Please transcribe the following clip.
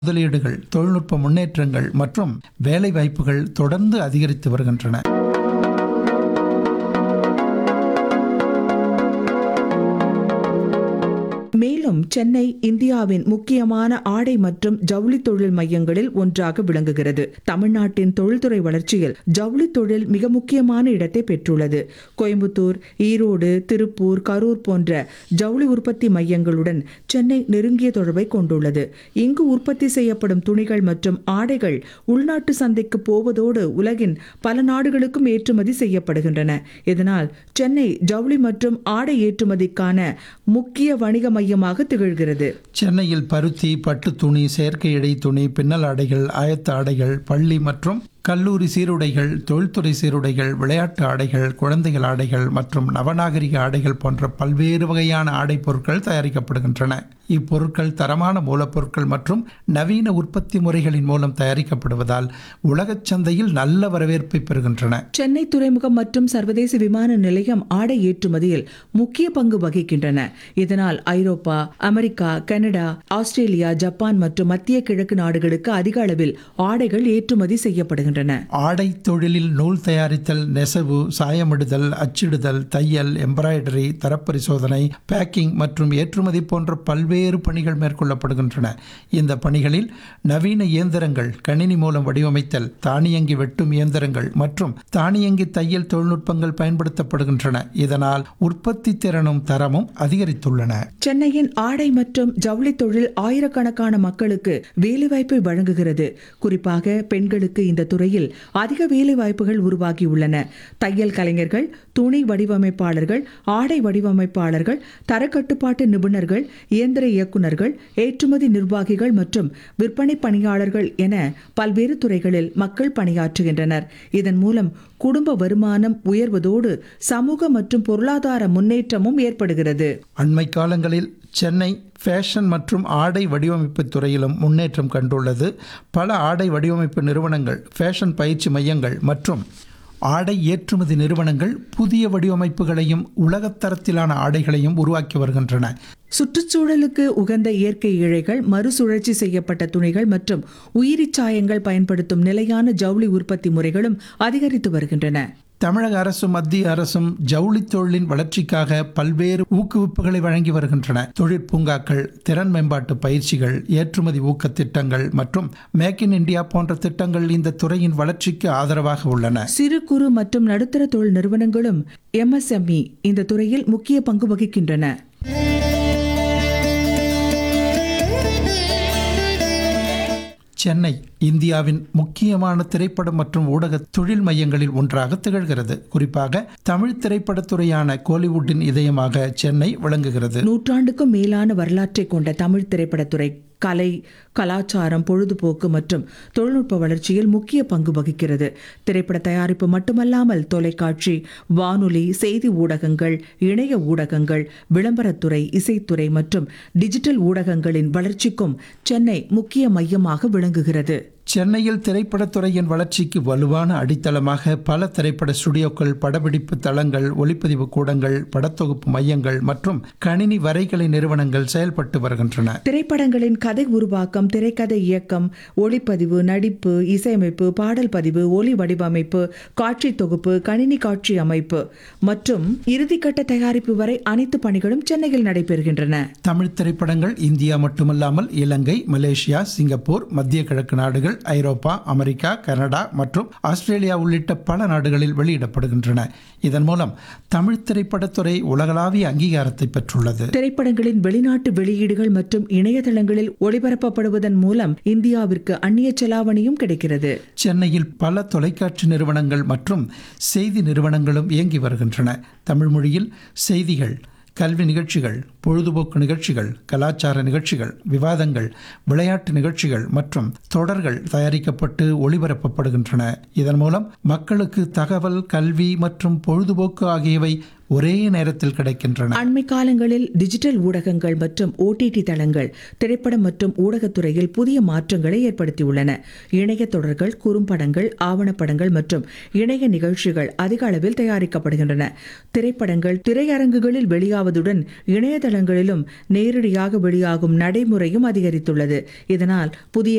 முதலீடுகள் தொழில்நுட்ப முன்னேற்றங்கள் மற்றும் வேலைவாய்ப்புகள் தொடர்ந்து அதிகரித்து வருகின்றன மேலும் சென்னை இந்தியாவின் முக்கியமான ஆடை மற்றும் ஜவுளி தொழில் மையங்களில் ஒன்றாக விளங்குகிறது தமிழ்நாட்டின் தொழில்துறை வளர்ச்சியில் ஜவுளி தொழில் மிக முக்கியமான இடத்தை பெற்றுள்ளது கோயம்புத்தூர் ஈரோடு திருப்பூர் கரூர் போன்ற ஜவுளி உற்பத்தி மையங்களுடன் சென்னை நெருங்கிய தொடர்பை கொண்டுள்ளது இங்கு உற்பத்தி செய்யப்படும் துணிகள் மற்றும் ஆடைகள் உள்நாட்டு சந்தைக்கு போவதோடு உலகின் பல நாடுகளுக்கும் ஏற்றுமதி செய்யப்படுகின்றன இதனால் சென்னை ஜவுளி மற்றும் ஆடை ஏற்றுமதிக்கான முக்கிய வணிக மையமாக திகழ்கிறது சென்னையில் பருத்தி பட்டு துணி செயற்கை இடை துணி பின்னல் ஆடைகள் ஆயத்த ஆடைகள் பள்ளி மற்றும் கல்லூரி சீருடைகள் தொழில்துறை சீருடைகள் விளையாட்டு ஆடைகள் குழந்தைகள் ஆடைகள் மற்றும் நவநாகரிக ஆடைகள் போன்ற பல்வேறு வகையான ஆடை பொருட்கள் தயாரிக்கப்படுகின்றன இப்பொருட்கள் தரமான மூலப்பொருட்கள் மற்றும் நவீன உற்பத்தி முறைகளின் மூலம் தயாரிக்கப்படுவதால் உலகச் சந்தையில் நல்ல வரவேற்பை பெறுகின்றன சென்னை துறைமுகம் மற்றும் சர்வதேச விமான நிலையம் ஆடை ஏற்றுமதியில் முக்கிய பங்கு வகிக்கின்றன இதனால் ஐரோப்பா அமெரிக்கா கனடா ஆஸ்திரேலியா ஜப்பான் மற்றும் மத்திய கிழக்கு நாடுகளுக்கு அதிக அளவில் ஆடைகள் ஏற்றுமதி செய்யப்படுகின்றன ஆடை தொழிலில் நூல் தயாரித்தல் நெசவு சாயமிடுதல் அச்சிடுதல் தையல் எம்ப்ராய்டரி தரப்பரிசோதனை பேக்கிங் மற்றும் ஏற்றுமதி போன்ற பல்வேறு பணிகள் மேற்கொள்ளப்படுகின்றன இந்த பணிகளில் நவீன இயந்திரங்கள் கணினி மூலம் வடிவமைத்தல் தானியங்கி வெட்டும் இயந்திரங்கள் மற்றும் தானியங்கி தையல் தொழில்நுட்பங்கள் பயன்படுத்தப்படுகின்றன இதனால் உற்பத்தி திறனும் தரமும் அதிகரித்துள்ளன சென்னையின் ஆடை மற்றும் ஜவுளி தொழில் ஆயிரக்கணக்கான மக்களுக்கு வேலைவாய்ப்பை வழங்குகிறது குறிப்பாக பெண்களுக்கு இந்த துறையில் அதிக வேலைவாய்ப்புகள் உருவாகியுள்ளன தையல் கலைஞர்கள் துணி வடிவமைப்பாளர்கள் ஆடை வடிவமைப்பாளர்கள் தரக்கட்டுப்பாட்டு நிபுணர்கள் இயந்திர இயக்குநர்கள் ஏற்றுமதி நிர்வாகிகள் மற்றும் விற்பனை பணியாளர்கள் என பல்வேறு துறைகளில் மக்கள் பணியாற்றுகின்றனர் இதன் மூலம் குடும்ப வருமானம் உயர்வதோடு சமூக மற்றும் பொருளாதார முன்னேற்றமும் ஏற்படுகிறது அண்மை காலங்களில் சென்னை ஃபேஷன் மற்றும் ஆடை வடிவமைப்பு துறையிலும் முன்னேற்றம் கண்டுள்ளது பல ஆடை வடிவமைப்பு நிறுவனங்கள் ஃபேஷன் பயிற்சி மையங்கள் மற்றும் ஆடை ஏற்றுமதி நிறுவனங்கள் புதிய வடிவமைப்புகளையும் உலகத்தரத்திலான ஆடைகளையும் உருவாக்கி வருகின்றன சுற்றுச்சூழலுக்கு உகந்த இயற்கை இழைகள் மறுசுழற்சி செய்யப்பட்ட துணிகள் மற்றும் உயிரிச் சாயங்கள் பயன்படுத்தும் நிலையான ஜவுளி உற்பத்தி முறைகளும் அதிகரித்து வருகின்றன தமிழக அரசும் மத்திய அரசும் ஜவுளி தொழிலின் வளர்ச்சிக்காக பல்வேறு ஊக்குவிப்புகளை வழங்கி வருகின்றன தொழிற்பூங்காக்கள் திறன் மேம்பாட்டு பயிற்சிகள் ஏற்றுமதி ஊக்கத் திட்டங்கள் மற்றும் மேக் இன் இந்தியா போன்ற திட்டங்கள் இந்த துறையின் வளர்ச்சிக்கு ஆதரவாக உள்ளன சிறு குறு மற்றும் நடுத்தர தொழில் நிறுவனங்களும் எம்எஸ்எம்இ இந்த துறையில் முக்கிய பங்கு வகிக்கின்றன சென்னை இந்தியாவின் முக்கியமான திரைப்படம் மற்றும் ஊடக தொழில் மையங்களில் ஒன்றாக திகழ்கிறது குறிப்பாக தமிழ் திரைப்படத்துறையான கோலிவுட்டின் இதயமாக சென்னை விளங்குகிறது நூற்றாண்டுக்கும் மேலான வரலாற்றை கொண்ட தமிழ் திரைப்படத்துறை கலை கலாச்சாரம் பொழுதுபோக்கு மற்றும் தொழில்நுட்ப வளர்ச்சியில் முக்கிய பங்கு வகிக்கிறது திரைப்பட தயாரிப்பு மட்டுமல்லாமல் தொலைக்காட்சி வானொலி செய்தி ஊடகங்கள் இணைய ஊடகங்கள் விளம்பரத்துறை இசைத்துறை மற்றும் டிஜிட்டல் ஊடகங்களின் வளர்ச்சிக்கும் சென்னை முக்கிய மையமாக விளங்குகிறது சென்னையில் திரைப்படத்துறையின் வளர்ச்சிக்கு வலுவான அடித்தளமாக பல திரைப்பட ஸ்டுடியோக்கள் படப்பிடிப்பு தளங்கள் ஒளிப்பதிவு கூடங்கள் படத்தொகுப்பு மையங்கள் மற்றும் கணினி வரைகலை நிறுவனங்கள் செயல்பட்டு வருகின்றன திரைப்படங்களின் கதை உருவாக்கம் திரைக்கதை இயக்கம் ஒளிப்பதிவு நடிப்பு இசையமைப்பு பாடல் பதிவு ஒலி வடிவமைப்பு காட்சி தொகுப்பு கணினி காட்சி அமைப்பு மற்றும் இறுதிக்கட்ட தயாரிப்பு வரை அனைத்து பணிகளும் சென்னையில் நடைபெறுகின்றன தமிழ் திரைப்படங்கள் இந்தியா மட்டுமல்லாமல் இலங்கை மலேசியா சிங்கப்பூர் மத்திய கிழக்கு நாடுகள் ஐரோப்பா அமெரிக்கா கனடா மற்றும் ஆஸ்திரேலியா உள்ளிட்ட பல நாடுகளில் வெளியிடப்படுகின்றன இதன் மூலம் தமிழ் திரைப்படத்துறை உலகளாவிய அங்கீகாரத்தை பெற்றுள்ளது திரைப்படங்களின் வெளிநாட்டு வெளியீடுகள் மற்றும் இணையதளங்களில் ஒளிபரப்பப்படுவதன் மூலம் இந்தியாவிற்கு அந்நிய செலாவணியும் கிடைக்கிறது சென்னையில் பல தொலைக்காட்சி நிறுவனங்கள் மற்றும் செய்தி நிறுவனங்களும் இயங்கி வருகின்றன தமிழ் மொழியில் செய்திகள் கல்வி நிகழ்ச்சிகள் பொழுதுபோக்கு நிகழ்ச்சிகள் கலாச்சார நிகழ்ச்சிகள் விவாதங்கள் விளையாட்டு நிகழ்ச்சிகள் மற்றும் தொடர்கள் தயாரிக்கப்பட்டு ஒளிபரப்பப்படுகின்றன இதன் மூலம் மக்களுக்கு தகவல் கல்வி மற்றும் பொழுதுபோக்கு ஆகியவை ஒரே நேரத்தில் கிடைக்கின்றன அண்மை காலங்களில் டிஜிட்டல் ஊடகங்கள் மற்றும் ஓடிடி தளங்கள் திரைப்படம் மற்றும் ஊடகத்துறையில் புதிய மாற்றங்களை ஏற்படுத்தியுள்ளன இணைய தொடர்கள் குறும்படங்கள் ஆவணப்படங்கள் மற்றும் இணைய நிகழ்ச்சிகள் அதிக அளவில் தயாரிக்கப்படுகின்றன திரைப்படங்கள் திரையரங்குகளில் வெளியாவதுடன் இணையதளங்களிலும் நேரடியாக வெளியாகும் நடைமுறையும் அதிகரித்துள்ளது இதனால் புதிய